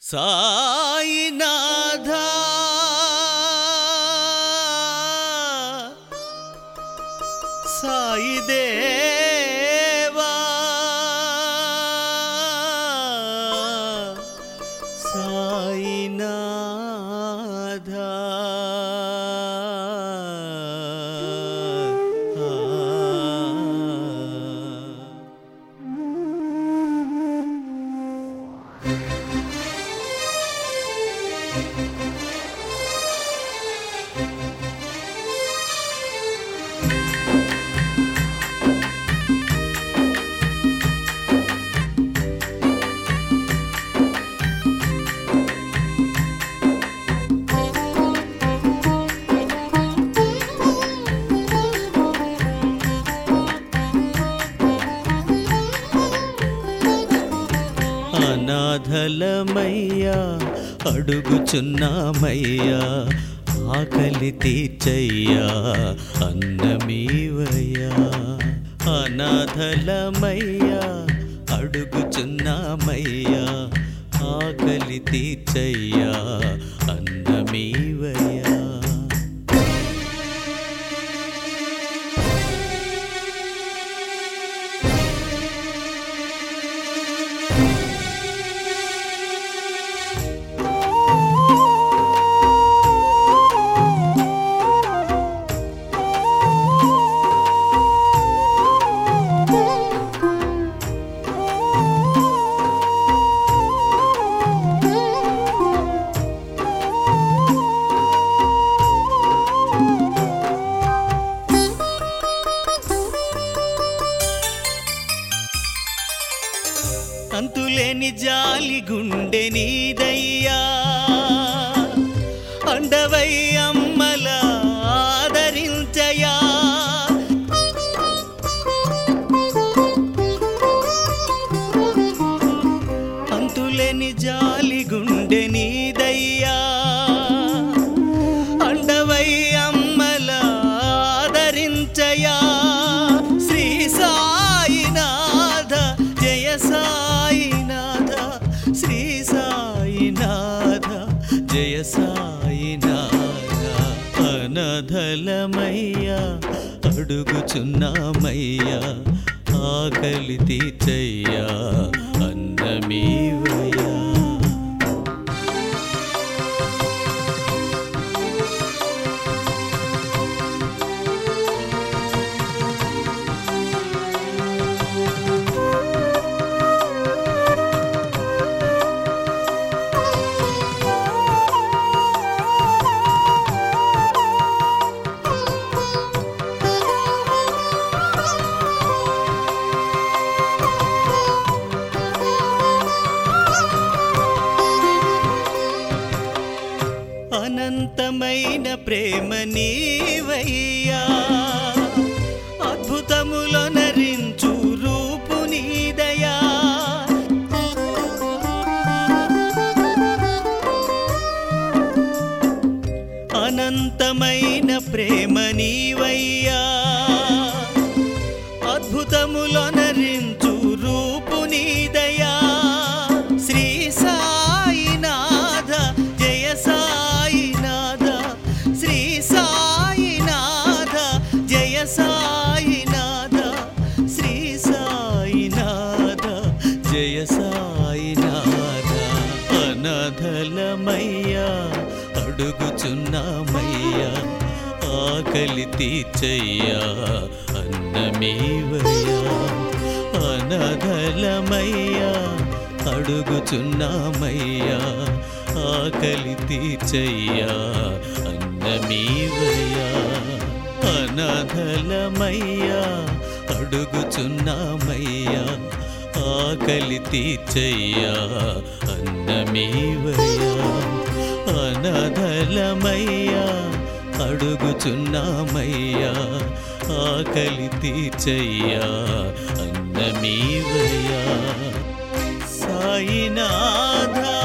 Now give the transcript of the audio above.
సాయినాథ సాయి దేవా సాయినాథ అనాథలమయ్యా అడుగుచున్నామయ్యా ఆకలి తీర్చయ్యా అన్నమీవయ్యా అనాథలమయ్యా అడుగుచున్నామయ్యా ఆకలి తీర్చయ్యా అన్నమీవయ్యా అంతులేని జాలి గుండె నీదయ్యా అండవై అమ్మల ఆదరించయా అంతులేని జాలి గుండె నీదయ్యా అండవై అమ్మల ఆదరించయా శ్రీ సాయినాథ జయ సాయినాథ శ్రీ సాయినాథ జయ సాయినాథ అనధలమయ్యా అడుగుచున్నామయ్యా ఆకలి తీర్చయ్యా అన్నమీవయ్యా అనంతమైన ప్రేమ నీవయ్యా అద్భుతములో నరించు రూపు నీదయా అనంతమైన ప్రేమ నీవయ్యా అద్భుతములో నరించు రూపు నీదయా శ్రీ సాయినాథ జయ సాయినాథ శ్రీ సాయినాథ జయ సాయినాథ శ్రీ సాయినాథ జయ సాయినాథ అనధలమయ్యా అడుగుచున్నామయ్యా ఆకలి తీర్చయ్యా అన్నమీవయ్యా అనధలమయ్యా అడుగుచున్నామయ్యా ఆకలి తీర్చయ్యా అన్నమీవయ్యా అనధలమయ్యా అడుగుచున్నామయ్యా ఆకలి తీర్చయ్యా అన్నమీవయ్యా అనధలమయ్యా అడుగుచున్నామయ్యా ఆకలి తీర్చయ్యా అన్నమీవయ్యా సాయినాథా